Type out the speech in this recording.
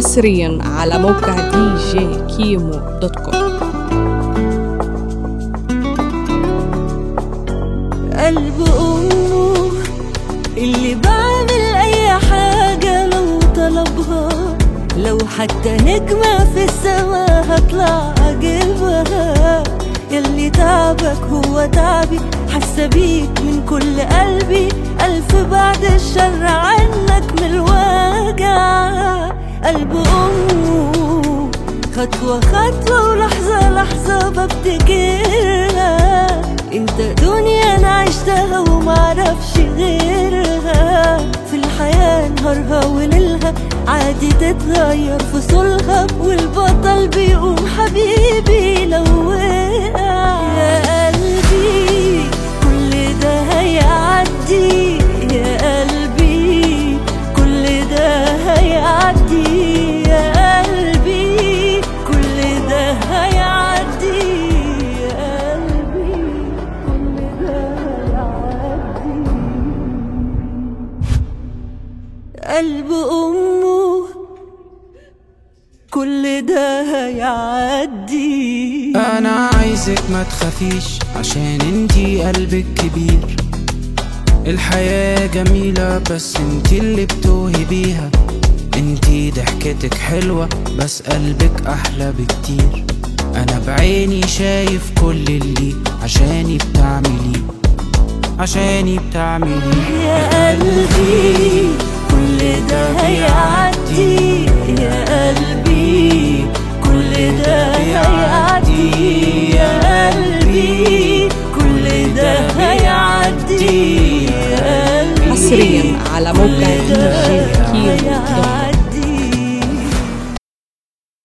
حصريا على موقع دي جي كيمو دوت كوم قلب أمه اللي بعمل أي حاجة لو طلبها لو حتى نجمة في السما هطلع أجيبها يلي تعبك هو تعبي حاسة بيك من كل قلبي ألف بعد الشر عنك من الوجع قلب أمه خطوة خطوة ولحظة لحظة بفتكرها انت دنيا انا عشتها ومعرفش غيرها في الحياة نهارها وليلها عادي تتغير فصولها والبطل بيقوم حبيبي لو وقع يا قلبي كل ده هيعدي يا قلبي كل ده هيعدي يا قلبي كل ده هيعدي يا قلبي كل ده هيعدي قلب أمه كل ده هيعدي انا عايزك ما تخافيش عشان انتي قلبك كبير الحياة جميلة بس انتي اللي بتوهي بيها انتي ضحكتك حلوة بس قلبك احلى بكتير انا بعيني شايف كل اللي عشاني بتعمليه عشاني بتعمليه يا قلبي كل ده هيعدي يا قلبي كل ده هيعدي يا قلبي كل ده هيعدي يا قلبي حصريا على موقع